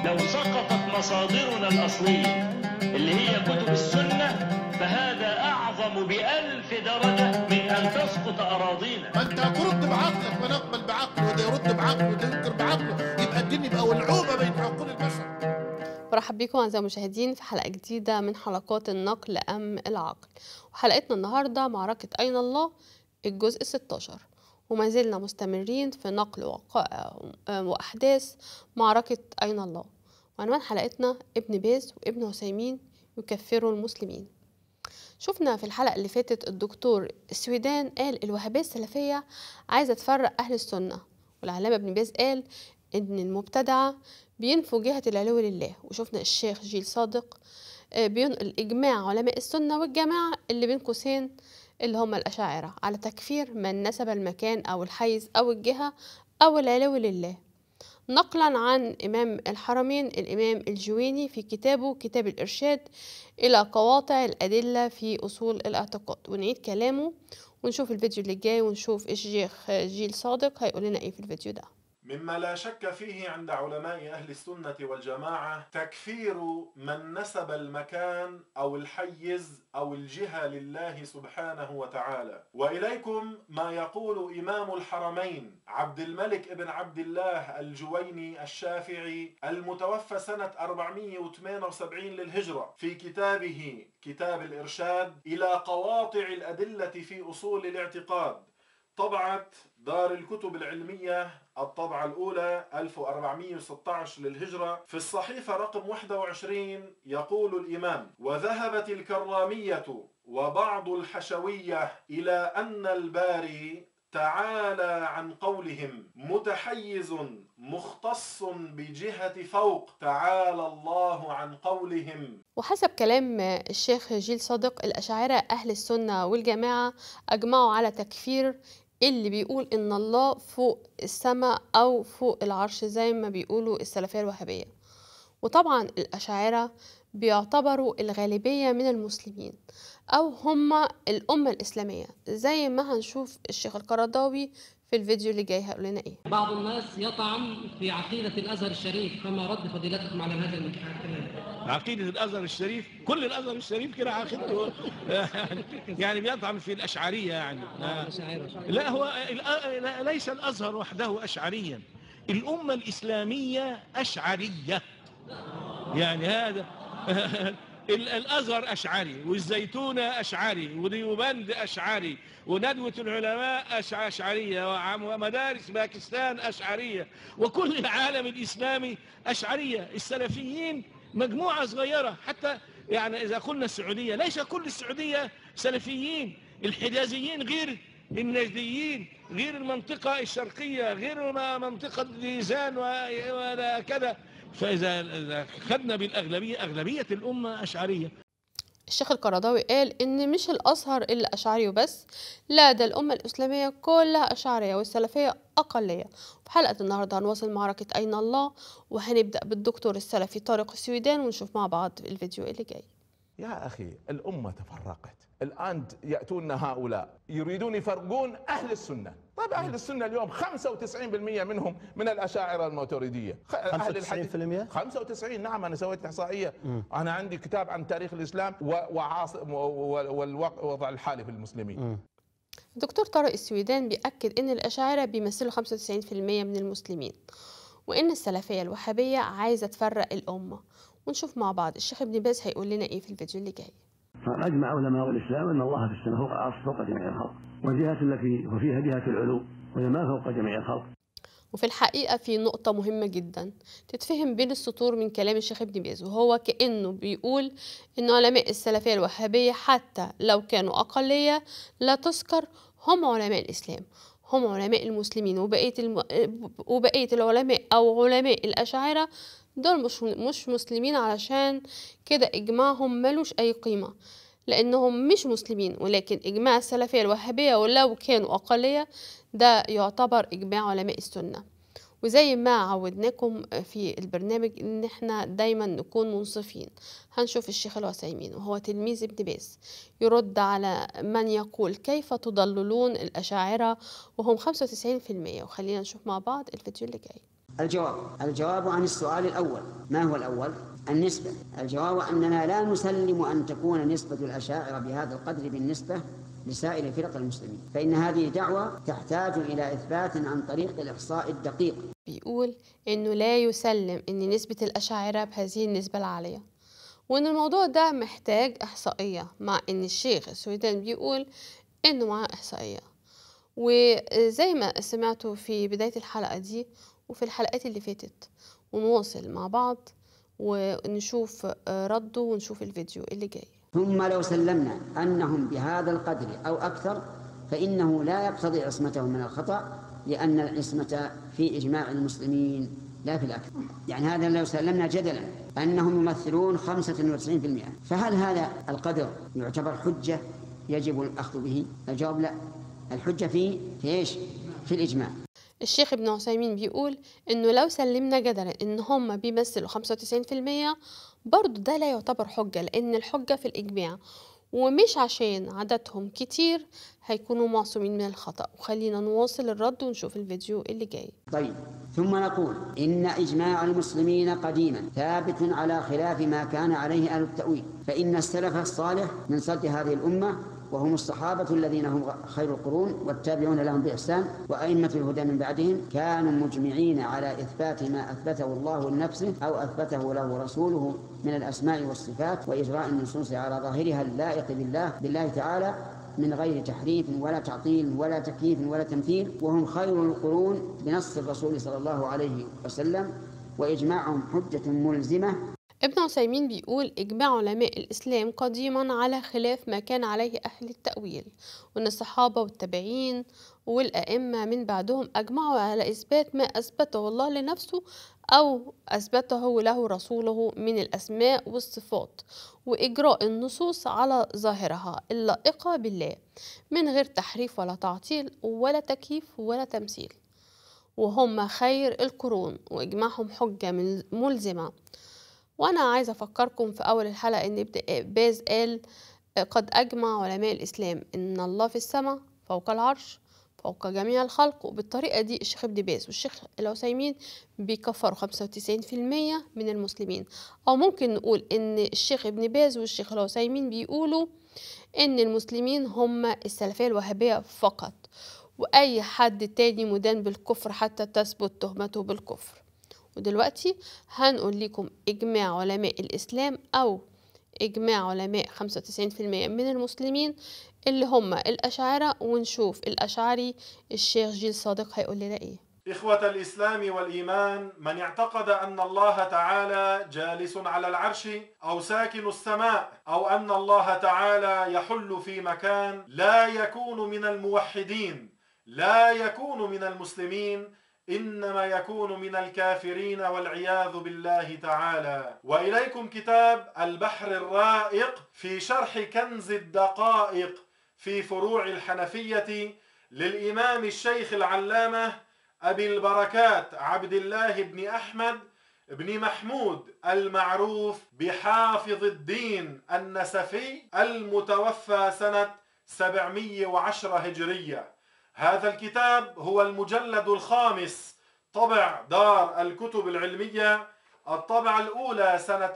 لو سقطت مصادرنا الأصلية اللي هي كتب السنة فهذا أعظم بألف درجة من أن تسقط أراضينا ما انت هترد بعقلك ما نقبل بعقله وده يرد بعقله وده ينكر بعقله يبقى الدين يبقى ولعوبه بين عقول البشر برحب بكم أعزائي المشاهدين في حلقة جديدة من حلقات النقل أم العقل وحلقتنا النهاردة معركة أين الله الجزء 16 وما زلنا مستمرين في نقل وقائع وأحداث معركة أين الله وعنوان حلقتنا ابن باز وابن عثيمين يكفروا المسلمين شفنا في الحلقة اللي فاتت الدكتور السويدان قال الوهابية السلفية عايزة تفرق أهل السنة والعلامة ابن باز قال إن المبتدعة بينفوا جهة العلو لله وشفنا الشيخ جيل صادق بينقل إجماع علماء السنة والجماعة اللي بين قوسين اللي هم الأشاعرة على تكفير من نسب المكان أو الحيز أو الجهة أو العلو لله نقلا عن إمام الحرمين الإمام الجويني في كتابه كتاب الإرشاد إلى قواطع الأدلة في أصول الاعتقاد ونعيد كلامه ونشوف الفيديو اللي جاي ونشوف الشيخ جيل صادق هيقول لنا إيه في الفيديو ده مما لا شك فيه عند علماء أهل السنة والجماعة تكفير من نسب المكان أو الحيز أو الجهة لله سبحانه وتعالى وإليكم ما يقول إمام الحرمين عبد الملك ابن عبد الله الجويني الشافعي المتوفى سنة 478 للهجرة في كتابه كتاب الإرشاد إلى قواطع الأدلة في أصول الاعتقاد طبعت دار الكتب العلمية الطبعة الأولى 1416 للهجرة في الصحيفة رقم 21 يقول الإمام وذهبت الكرامية وبعض الحشوية إلى أن الباري تعالى عن قولهم متحيز مختص بجهة فوق تعالى الله عن قولهم وحسب كلام الشيخ جيل صادق الأشاعرة أهل السنة والجماعة أجمعوا على تكفير اللي بيقول إن الله فوق السماء أو فوق العرش زي ما بيقولوا السلفية الوهابية وطبعا الأشاعرة بيعتبروا الغالبية من المسلمين أو هم الأمة الإسلامية زي ما هنشوف الشيخ القرضاوي في الفيديو اللي جاي هيقول لنا إيه بعض الناس يطعن في عقيدة الأزهر الشريف فما رد فضيلتكم على هذا الكلام عقيدة الأزهر الشريف كل الأزهر الشريف كده عقيدته يعني بيطعن في الأشعرية يعني لا هو ليس الأزهر وحده أشعريا الأمة الإسلامية أشعرية يعني هذا الأزهر أشعري والزيتونة أشعري وديوبند أشعري وندوة العلماء أشعرية ومدارس باكستان أشعرية وكل العالم الإسلامي أشعرية السلفيين مجموعة صغيرة حتى يعني إذا قلنا السعودية ليس كل السعودية سلفيين الحجازيين غير النجديين غير المنطقة الشرقية غير منطقة ديزان وكذا فإذا خدنا بالأغلبية أغلبية الأمة أشعرية الشيخ القرضاوي قال إن مش الأزهر اللي أشعري وبس لا ده الأمة الإسلامية كلها أشعرية والسلفية أقلية في حلقة النهاردة هنواصل معركة أين الله وهنبدأ بالدكتور السلفي طارق السويدان ونشوف مع بعض الفيديو اللي جاي يا أخي الأمة تفرقت الآن يأتون هؤلاء يريدون يفرقون أهل السنة طيب أهل السنة اليوم 95% منهم من الأشاعرة الماتريدية أهل الحديث 95 نعم أنا سويت إحصائية أنا عندي كتاب عن تاريخ الإسلام والوضع الحالي في المسلمين الدكتور طارق السويدان بيأكد أن الأشاعرة بيمثلوا 95% من المسلمين وأن السلفية الوهابية عايزة تفرق الأمة ونشوف مع بعض الشيخ ابن باز هيقول لنا إيه في الفيديو اللي جاي فأجمع علماء الإسلام أن الله في السماء فوق العرش فوق جميع الخلق والجهة التي وفيها جهة العلو وهي ما فوق جميع الخلق وفي الحقيقة في نقطة مهمة جدا تتفهم بين السطور من كلام الشيخ ابن باز وهو كأنه بيقول إن علماء السلفية الوهابية حتى لو كانوا أقلية لا تذكر هم علماء الإسلام هم علماء المسلمين وبقية الم... وبقية العلماء أو علماء الأشاعرة دول مش مش مسلمين علشان كده إجماعهم ملوش أي قيمة لأنهم مش مسلمين ولكن إجماع السلفية الوهابية ولو كانوا أقلية ده يعتبر إجماع علماء السنة وزي ما عودناكم في البرنامج ان احنا دايما نكون منصفين هنشوف الشيخ العثيمين وهو تلميذ ابن باز يرد على من يقول كيف تضللون الأشاعرة وهم 95% وخلينا نشوف مع بعض الفيديو اللي جاي الجواب الجواب عن السؤال الأول ما هو الأول النسبة الجواب أننا لا نسلم أن تكون نسبة الأشاعرة بهذا القدر بالنسبة لسائر فرق المسلمين فإن هذه دعوة تحتاج إلى إثبات عن طريق الإحصاء الدقيق بيقول إنه لا يسلم إن نسبة الأشاعرة بهذه النسبة العالية وإن الموضوع ده محتاج إحصائية مع إن الشيخ السويدان بيقول إنه معاه إحصائية وزي ما سمعتوا في بداية الحلقة دي وفي الحلقات اللي فاتت ونواصل مع بعض ونشوف رده ونشوف الفيديو اللي جاي ثم لو سلمنا أنهم بهذا القدر أو أكثر فإنه لا يقتضي عصمتهم من الخطأ لأن العصمة في إجماع المسلمين لا في الأكثر يعني هذا لو سلمنا جدلا أنهم يمثلون 95% فهل هذا القدر يعتبر حجة يجب الأخذ به الجواب لا الحجة في في إيش في الإجماع الشيخ ابن عثيمين بيقول إنه لو سلمنا جدلا إن هم بيمثلوا 95% برضه ده لا يعتبر حجة لأن الحجة في الإجماع ومش عشان عددهم كتير هيكونوا معصومين من الخطأ وخلينا نواصل الرد ونشوف الفيديو اللي جاي طيب ثم نقول إن إجماع المسلمين قديما ثابت على خلاف ما كان عليه أهل التأويل فإن السلف الصالح من سلف هذه الأمة وهم الصحابة الذين هم خير القرون والتابعون لهم بإحسان وأئمة الهدى من بعدهم كانوا مجمعين على إثبات ما أثبته الله لنفسه أو أثبته له رسوله من الأسماء والصفات وإجراء النصوص على ظاهرها اللائق بالله بالله تعالى من غير تحريف ولا تعطيل ولا تكييف ولا تمثيل وهم خير القرون بنص الرسول صلى الله عليه وسلم وإجماعهم حجة ملزمة ابن عثيمين بيقول إجماع علماء الإسلام قديما على خلاف ما كان عليه أهل التأويل وأن الصحابة والتابعين والأئمة من بعدهم أجمعوا على إثبات ما أثبته الله لنفسه أو أثبته له رسوله من الأسماء والصفات وإجراء النصوص على ظاهرها اللائقة بالله من غير تحريف ولا تعطيل ولا تكييف ولا تمثيل وهم خير القرون وإجماعهم حجة ملزمة وأنا عايزة أفكركم في أول الحلقة إن ابن باز قال قد أجمع علماء الإسلام إن الله في السماء فوق العرش فوق جميع الخلق وبالطريقة دي الشيخ ابن باز والشيخ العثيمين بيكفروا خمسة وتسعين في المية من المسلمين أو ممكن نقول إن الشيخ ابن باز والشيخ العثيمين بيقولوا إن المسلمين هم السلفية الوهابية فقط وأي حد تاني مدان بالكفر حتى تثبت تهمته بالكفر ودلوقتي هنقول لكم إجماع علماء الإسلام أو إجماع علماء 95% من المسلمين اللي هم الأشاعرة ونشوف الأشعري الشيخ جيل صادق هيقول لنا إيه إخوة الإسلام والإيمان من اعتقد أن الله تعالى جالس على العرش أو ساكن السماء أو أن الله تعالى يحل في مكان لا يكون من الموحدين لا يكون من المسلمين انما يكون من الكافرين والعياذ بالله تعالى واليكم كتاب البحر الرائق في شرح كنز الدقائق في فروع الحنفيه للامام الشيخ العلامه ابي البركات عبد الله بن احمد بن محمود المعروف بحافظ الدين النسفي المتوفى سنه 710 هجريه هذا الكتاب هو المجلد الخامس طبع دار الكتب العلمية الطبعة الأولى سنة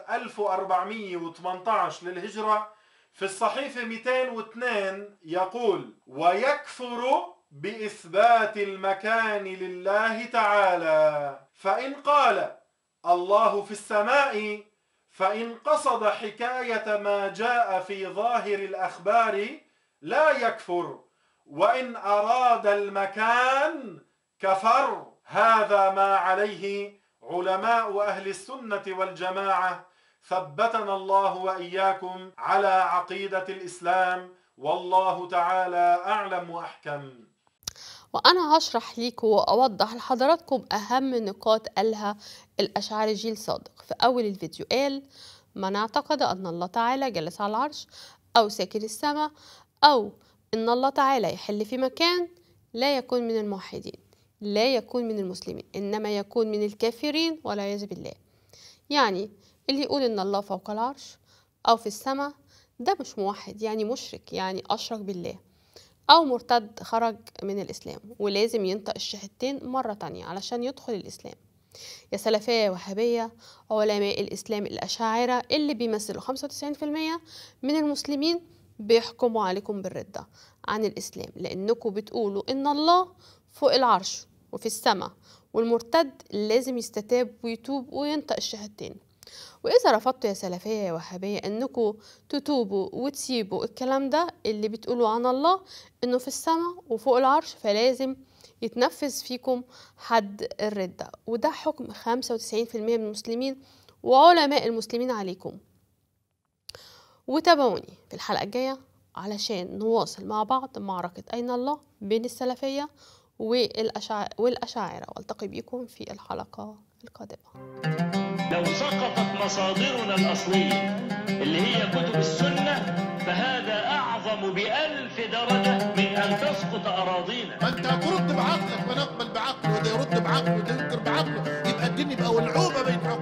1418 للهجرة في الصحيفة 202 يقول ويكفر بإثبات المكان لله تعالى فإن قال الله في السماء فإن قصد حكاية ما جاء في ظاهر الأخبار لا يكفر وإن أراد المكان كفر هذا ما عليه علماء أهل السنة والجماعة ثبتنا الله وإياكم على عقيدة الإسلام والله تعالى أعلم وأحكم وأنا هشرح ليكم وأوضح لحضراتكم أهم نقاط قالها الأشعري جيل صادق في أول الفيديو قال من اعتقد أن الله تعالى جلس على العرش أو ساكن السماء أو إن الله تعالى يحل في مكان لا يكون من الموحدين لا يكون من المسلمين إنما يكون من الكافرين والعياذ بالله يعني اللي يقول إن الله فوق العرش أو في السماء ده مش موحد يعني مشرك يعني أشرك بالله أو مرتد خرج من الإسلام ولازم ينطق الشهادتين مرة تانية علشان يدخل الإسلام يا سلفية وهابية علماء الإسلام الأشاعرة اللي بيمثلوا 95% من المسلمين بيحكموا عليكم بالردة عن الإسلام لأنكم بتقولوا إن الله فوق العرش وفي السماء والمرتد لازم يستتاب ويتوب وينطق الشهادتين وإذا رفضتوا يا سلفية يا وهابية إنكم تتوبوا وتسيبوا الكلام ده اللي بتقولوا عن الله إنه في السماء وفوق العرش فلازم يتنفذ فيكم حد الردة وده حكم 95% من المسلمين وعلماء المسلمين عليكم وتابعوني في الحلقة الجاية علشان نواصل مع بعض معركة أين الله بين السلفية والأشاع... والأشاعرة والتقي بكم في الحلقة القادمة لو سقطت مصادرنا الأصلية اللي هي كتب السنة فهذا أعظم بألف درجة من أن تسقط أراضينا ما انت هترد بعقلك ونقبل بعقله وده يرد بعقله وده ينكر بعقله يبقى الدين يبقى ولعوبه بين حكم